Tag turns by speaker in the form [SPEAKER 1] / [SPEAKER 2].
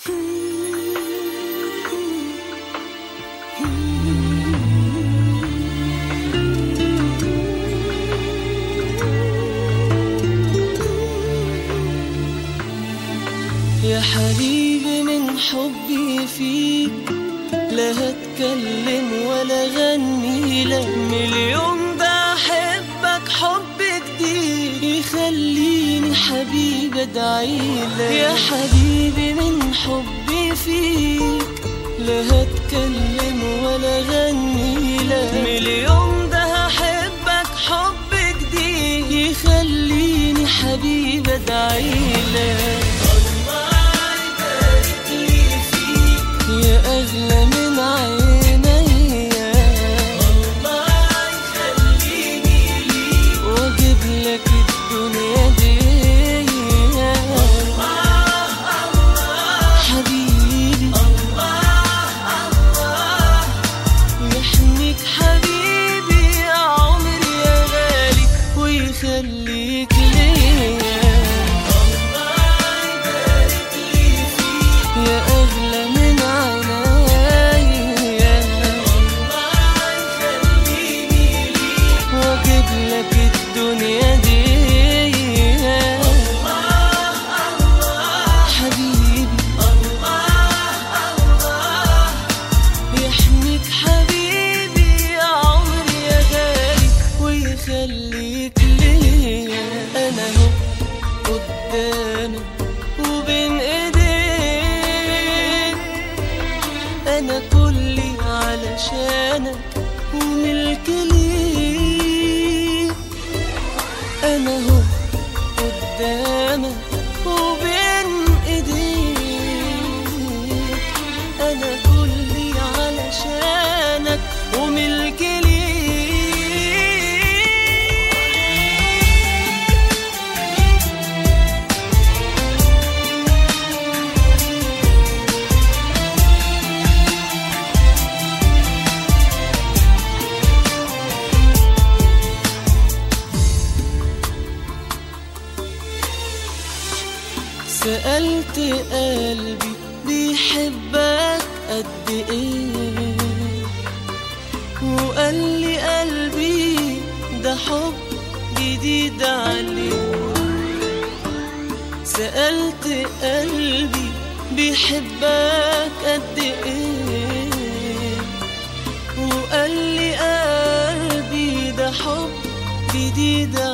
[SPEAKER 1] يا حبيبي من حبي فيك لا هتكلم ولا غني لك مليون ده احبك حب جديد يخليني حبيبي ادعيلك يا حبيبي من حبي فيك لا هتكلم ولا غني لك مليون ده احبك حب جديد يخليني حبيبي ادعيلك يا أغلى من عينيا الله يخليني ليك وأجيب لك الدنيا دي حبيبي يحميك حبيبي يا عمري يا غالي ويخليك ليا يا أغلى من عينيا وأجيب لك الدنيا دي حبيبي يحميك حبيبي يا عمري يا غالي ويخليك ليا أنا هو قدامك وبين ايديك انا كلي علشانك وملك ليك انا هو قدامك وبين ايديك انا كلي علشانك وملك ليك سألت قلبي بيحبك قد ايه وقال لي قلبي ده حب جديد عليه سألت قلبي بيحبك قد ايه وقال لي قلبي ده حب جديد